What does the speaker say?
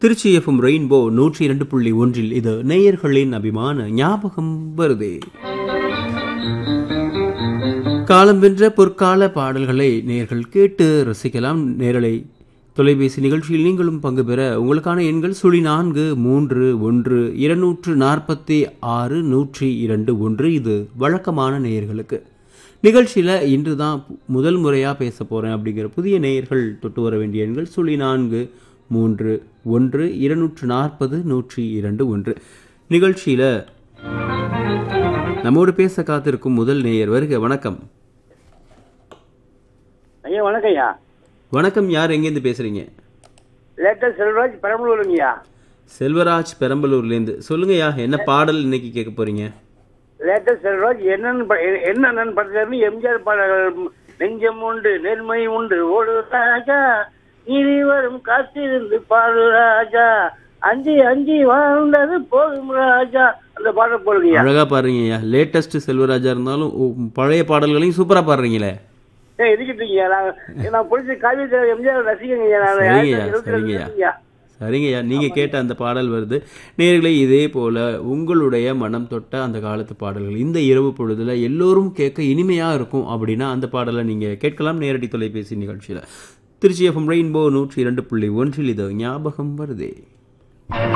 Trichy FM rainbow நூற்றி இரண்டு புள்ளி ஒன்றில் இது நேயர்களின் அபிமான ஞாபகம் வருதே காலம் வென்ற பொற்கால பாடல்களை நேர்கள் கேட்டு ரசிக்கலாம் நேரலை தொலைபேசி நிகழ்ச்சியில் நீங்களும் பங்கு பெற உங்களுக்கான எண்கள் சுழி நான்கு மூன்று ஒன்று இருநூற்று நாற்பத்தி ஆறு நூற்றி இரண்டு ஒன்று இது வழக்கமான நேயர்களுக்கு நிகழ்ச்சியில் இன்று தான் முதல் முறையாக பேச போகிறேன் அப்படிங்கிற புதிய நேயர்கள் தொட்டு வர வேண்டிய எண்கள் சுழி நான்கு மூன்று ஒன்று இருநூற்று நாற்பது நூற்றி இரண்டு ஒன்று நிகழ்ச்சியில் நம்மோடு பேச காத்திருக்கும் முதல் நேயர் வருக வணக்கம் ஐயா வணக்கம் ஐயா வணக்கம் யார் எங்கேருந்து பேசுறீங்க லேட்டஸ்ட் செல்வராஜ் பெரம்பலூருங்கய்யா செல்வராஜ் பெரம்பலூர்லேருந்து சொல்லுங்கய்யா என்ன பாடல் இன்னைக்கு கேட்க போறீங்க லேட்டஸ்ட் செல்வராஜ் என்னன்னு ப- எ- என்ன படத்துல எம்ஜிஆர் பாடல்கள் நெஞ்சம் உண்டு நேர்மை உண்டு ஓடு ராஜா நீதி வரும் காத்திருந்து பாடு ராஜா அஞ்சி அஞ்சி வாழ்ந்தது போதும் ராஜா அந்த பாடல் போடுங்கய்யா அழகா பாடுறீங்கய்யா லேட்டஸ்ட் செல்வராஜா இருந்தாலும் ஓ, பழைய பாடல்களையும் சூப்பரா பாடுறீங்களே ஏ இருக்கட்டுங்கய்யா நான் நான் பிடிச்ச காவிய எம்ஜிஆர் ரசிகங்கய்யா நான் சரிங்கய்யா, ஆயிரத்தி தொள்ளாயிரத்தி இருபத்தி சரிங்கய்யா. ரெண்டுங்கய்யா. சரிங்கய்யா நீங்க கேட்ட அந்த பாடல் வருது நேர்களே இதே போல உங்களுடைய மனம் தொட்ட அந்த காலத்து பாடல்கள் இந்த இரவு பொழுதுல எல்லோரும் கேட்க இனிமையா இருக்கும் அப்படின்னா அந்த பாடலை நீங்க கேட்கலாம் நேரடி தொலைபேசி நிகழ்ச்சியில திருச்சி எஃப்எம் ரெயின்போ நூற்றி இரண்டு புள்ளி ஒன்றில் இது ஞாபகம் வருதே